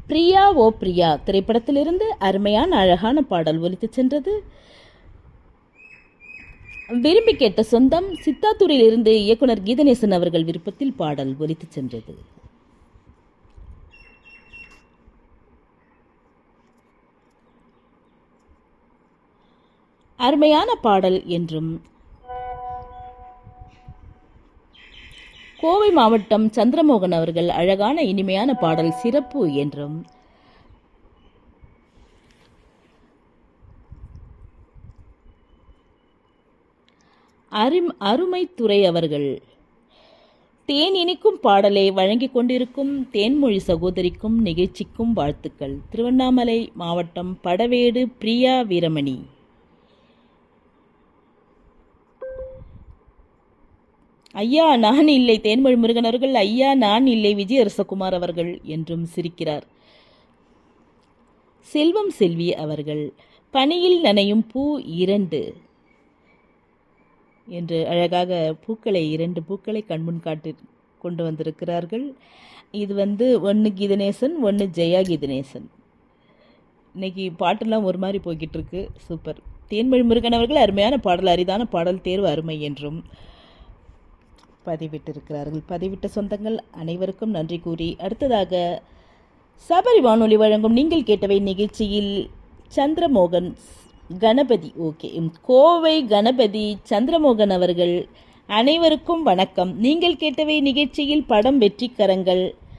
பிரியா ஓ பிரியா திரைப்படத்திலிருந்து அருமையான அழகான பாடல் ஒலித்துச் சென்றது விரும்பி கேட்ட சொந்தம் சித்தாத்தூரிலிருந்து இயக்குனர் கீதநேசன் அவர்கள் விருப்பத்தில் பாடல் ஒலித்துச் சென்றது அருமையான பாடல் என்றும் கோவை மாவட்டம் சந்திரமோகன் அவர்கள் அழகான இனிமையான பாடல் சிறப்பு என்றும் அரும் அருமைத்துறை அவர்கள் தேன் இனிக்கும் பாடலை வழங்கிக் கொண்டிருக்கும் தேன்மொழி சகோதரிக்கும் நிகழ்ச்சிக்கும் வாழ்த்துக்கள் திருவண்ணாமலை மாவட்டம் படவேடு பிரியா வீரமணி ஐயா நான் இல்லை தேன்மொழி முருகன் அவர்கள் ஐயா நான் இல்லை விஜய் அரசகுமார் அவர்கள் என்றும் சிரிக்கிறார் செல்வம் செல்வி அவர்கள் பனியில் நனையும் பூ இரண்டு என்று அழகாக பூக்களை இரண்டு பூக்களை கண்முன் காட்டி கொண்டு வந்திருக்கிறார்கள் இது வந்து ஒன்று கீதநேசன் ஒன்று ஜெயா கீதநேசன் இன்னைக்கு பாட்டெல்லாம் ஒரு மாதிரி போய்கிட்டு இருக்கு சூப்பர் தேன்மொழி முருகன் அவர்கள் அருமையான பாடல் அரிதான பாடல் தேர்வு அருமை என்றும் பதிவிட்டிருக்கிறார்கள் பதிவிட்ட சொந்தங்கள் அனைவருக்கும் நன்றி கூறி அடுத்ததாக சபரி வானொலி வழங்கும் நீங்கள் கேட்டவை நிகழ்ச்சியில் சந்திரமோகன் கணபதி ஓகே கோவை கணபதி சந்திரமோகன் அவர்கள் அனைவருக்கும் வணக்கம் நீங்கள் கேட்டவை நிகழ்ச்சியில் படம் வெற்றிக்கரங்கள்